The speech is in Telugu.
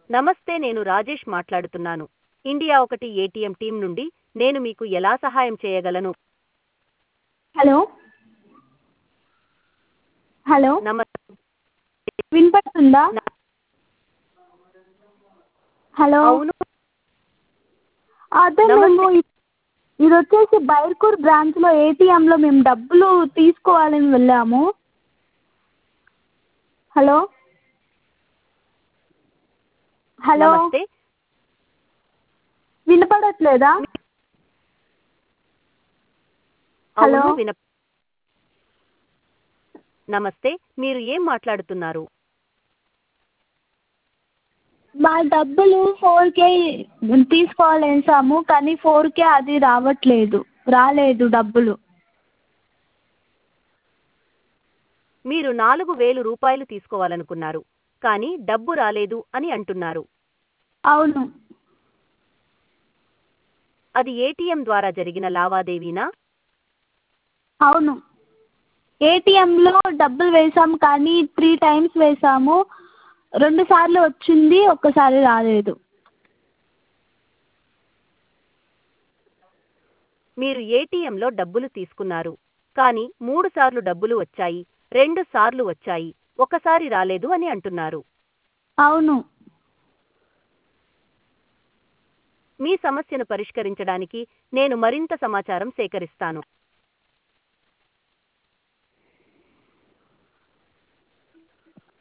నమస్తే నేను రాజేష్ మాట్లాడుతున్నాను ఇండియా ఒకటి ఏటీఎం టీం నుండి నేను మీకు ఎలా సహాయం చేయగలను హలో హలో నమస్తే వినపడుతుందా హలో అవును అదే నమస్తే. మేము ఇ- ఇది వచ్చేసి బైర్కూర్ బ్రాంచ్లో ఏటీఎంలో మేము డబ్బులు తీసుకోవాలని వెళ్ళాము హలో హలో నమస్తే వినపడట్లేదా హలో అవును విన నమస్తే మీరు ఏం మాట్లాడుతున్నారు మా డబ్బులు ఫోర్ కే తీసుకోవాలేసాము కానీ ఫోర్ కే అది రావట్లేదు రాలేదు డబ్బులు మీరు నాలుగు వేలు రూపాయలు తీసుకోవాలనుకున్నారు కానీ డబ్బు రాలేదు అని అంటున్నారు అవును అది ఏటీఎం ద్వారా జరిగిన లావాదేవీనా అవును ఏటీఎంలో డబ్బులు వేసాము కానీ త్రీ టైమ్స్ వేసాము రెండు సార్లు వచ్చింది ఒక్కసారి రాలేదు మీరు ఏటీఎంలో డబ్బులు తీసుకున్నారు కానీ మూడు సార్లు డబ్బులు వచ్చాయి రెండు సార్లు వచ్చాయి ఒకసారి రాలేదు అని అంటున్నారు అవును మీ సమస్యను పరిష్కరించడానికి నేను మరింత సమాచారం సేకరిస్తాను